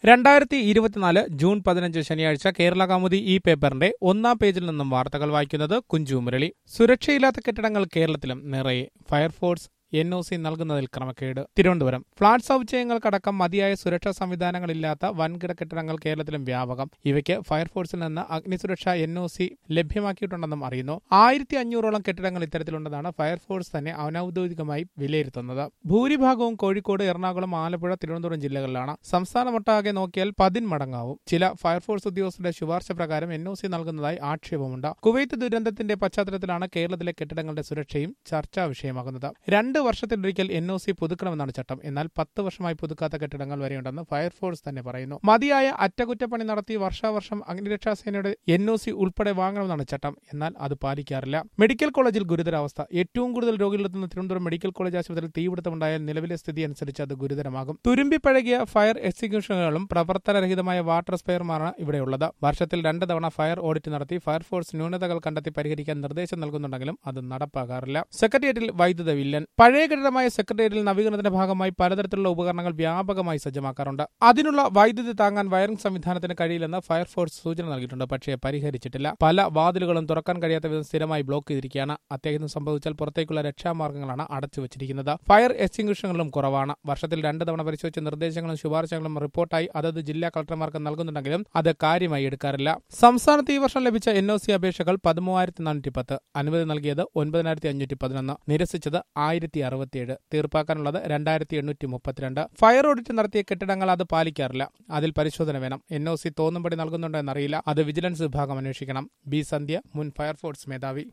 രണ്ടായിരത്തി ഇരുപത്തിനാല് ജൂൺ പതിനഞ്ച് ശനിയാഴ്ച കേരള കൗമുദി ഈ പേപ്പറിന്റെ ഒന്നാം പേജിൽ നിന്നും വാർത്തകൾ വായിക്കുന്നത് കുഞ്ചു മുരളി സുരക്ഷയില്ലാത്ത കെട്ടിടങ്ങൾ കേരളത്തിലും നിറയെ ഫയർഫോഴ്സ് എൻ ഒ സി നൽകുന്നതിൽ ക്രമക്കേട് തിരുവനന്തപുരം ഫ്ളാറ്റ് സമുച്ചയങ്ങൾക്കടക്കം മതിയായ സുരക്ഷാ സംവിധാനങ്ങളില്ലാത്ത വൻകിട കെട്ടിടങ്ങൾ കേരളത്തിലും വ്യാപകം ഇവയ്ക്ക് ഫയർഫോഴ്സിൽ നിന്ന് അഗ്നിസുരക്ഷ എൻ ഒ സി ലഭ്യമാക്കിയിട്ടുണ്ടെന്നും അറിയുന്നു ആയിരത്തി അഞ്ഞൂറോളം കെട്ടിടങ്ങൾ ഇത്തരത്തിലുണ്ടെന്നാണ് ഫയർഫോഴ്സ് തന്നെ അനൌദ്യോഗികമായി വിലയിരുത്തുന്നത് ഭൂരിഭാഗവും കോഴിക്കോട് എറണാകുളം ആലപ്പുഴ തിരുവനന്തപുരം ജില്ലകളിലാണ് സംസ്ഥാനമൊട്ടാകെ നോക്കിയാൽ പതിന്മടങ്ങാവും ചില ഫയർഫോഴ്സ് ഉദ്യോഗസ്ഥരുടെ ശുപാർശ പ്രകാരം എൻ ഒ സി നൽകുന്നതായി ആക്ഷേപമുണ്ട് കുവൈത്ത് ദുരന്തത്തിന്റെ പശ്ചാത്തലത്തിലാണ് കേരളത്തിലെ കെട്ടിടങ്ങളുടെ സുരക്ഷയും ചർച്ചാ വിഷയമാകുന്നത് രണ്ട് വർഷത്തിലൊരിക്കൽ എൻ ഒ സി പുതുക്കണമെന്നാണ് ചട്ടം എന്നാൽ പത്ത് വർഷമായി പുതുക്കാത്ത കെട്ടിടങ്ങൾ വരെയുണ്ടെന്ന് ഫയർഫോഴ്സ് തന്നെ പറയുന്നു മതിയായ അറ്റകുറ്റപ്പണി നടത്തി വർഷാവർഷം അഗ്നിരക്ഷാസേനയുടെ എൻ ഒ സി ഉൾപ്പെടെ വാങ്ങണമെന്നാണ് ചട്ടം എന്നാൽ അത് പാലിക്കാറില്ല മെഡിക്കൽ കോളേജിൽ ഗുരുതരാവസ്ഥ ഏറ്റവും കൂടുതൽ രോഗികളെത്തുന്ന തിരുവനന്തപുരം മെഡിക്കൽ കോളേജ് ആശുപത്രിയിൽ തീപിടുത്തമുണ്ടായാൽ നിലവിലെ സ്ഥിതി അനുസരിച്ച് അത് ഗുരുതരമാകും തുരുമ്പിപ്പഴകിയ ഫയർ എക്സിക്യൂഷനുകളും പ്രവർത്തനരഹിതമായ വാട്ടർ സ്പെയറുമാണ് ഇവിടെയുള്ളത് വർഷത്തിൽ രണ്ട് തവണ ഫയർ ഓഡിറ്റ് നടത്തി ഫയർഫോഴ്സ് ന്യൂനതകൾ കണ്ടെത്തി പരിഹരിക്കാൻ നിർദ്ദേശം നൽകുന്നുണ്ടെങ്കിലും അത് നടപ്പാക്കാറില്ല സെക്രട്ടേറിയറ്റിൽ വൈദ്യുത വില്ലൻ പഴയ കെട്ടിടമായ സെക്രട്ടേറിയറ്റിൽ നവീകരണത്തിന്റെ ഭാഗമായി പലതരത്തിലുള്ള ഉപകരണങ്ങൾ വ്യാപകമായി സജ്ജമാക്കാറുണ്ട് അതിനുള്ള വൈദ്യുതി താങ്ങാൻ വയറിംഗ് സംവിധാനത്തിന് കഴിയില്ലെന്ന് ഫയർഫോഴ്സ് സൂചന നൽകിയിട്ടുണ്ട് പക്ഷേ പരിഹരിച്ചിട്ടില്ല പല വാതിലുകളും തുറക്കാൻ കഴിയാത്ത വിധം സ്ഥിരമായി ബ്ലോക്ക് ചെയ്തിരിക്കുകയാണ് അത്യാഹിതം സംഭവിച്ചാൽ പുറത്തേക്കുള്ള രക്ഷാമാർഗങ്ങളാണ് അടച്ചു വെച്ചിരിക്കുന്നത് ഫയർ എക്സ്റ്റിംഗ്വിഷനുകളും കുറവാണ് വർഷത്തിൽ രണ്ട് തവണ പരിശോധിച്ച നിർദ്ദേശങ്ങളും ശുപാർശകളും റിപ്പോർട്ടായി അതത് ജില്ലാ കളക്ടർമാർക്ക് നൽകുന്നുണ്ടെങ്കിലും അത് കാര്യമായി എടുക്കാറില്ല സംസ്ഥാനത്ത് ഈ വർഷം ലഭിച്ച എൻ ഒ സി അപേക്ഷകൾ പതിമൂവായിരത്തി നാനൂറ്റി പത്ത് അനുമതി നൽകിയത് ഒൻപതിനായിരത്തി അഞ്ഞൂറ്റി പതിനൊന്ന് നിരസിച്ചത് ആയിരത്തി അറുപത്തിയേഴ് തീർപ്പാക്കാനുള്ളത് രണ്ടായിരത്തി എണ്ണൂറ്റി മുപ്പത്തിരണ്ട് ഫയർ ഓഡിറ്റ് നടത്തിയ കെട്ടിടങ്ങൾ അത് പാലിക്കാറില്ല അതിൽ പരിശോധന വേണം എൻ ഒ സി തോന്നുംപടി നൽകുന്നുണ്ടോ എന്നറിയില്ല അത് വിജിലൻസ് വിഭാഗം അന്വേഷിക്കണം ബി സന്ധ്യ മുൻ ഫയർഫോഴ്സ് മേധാവി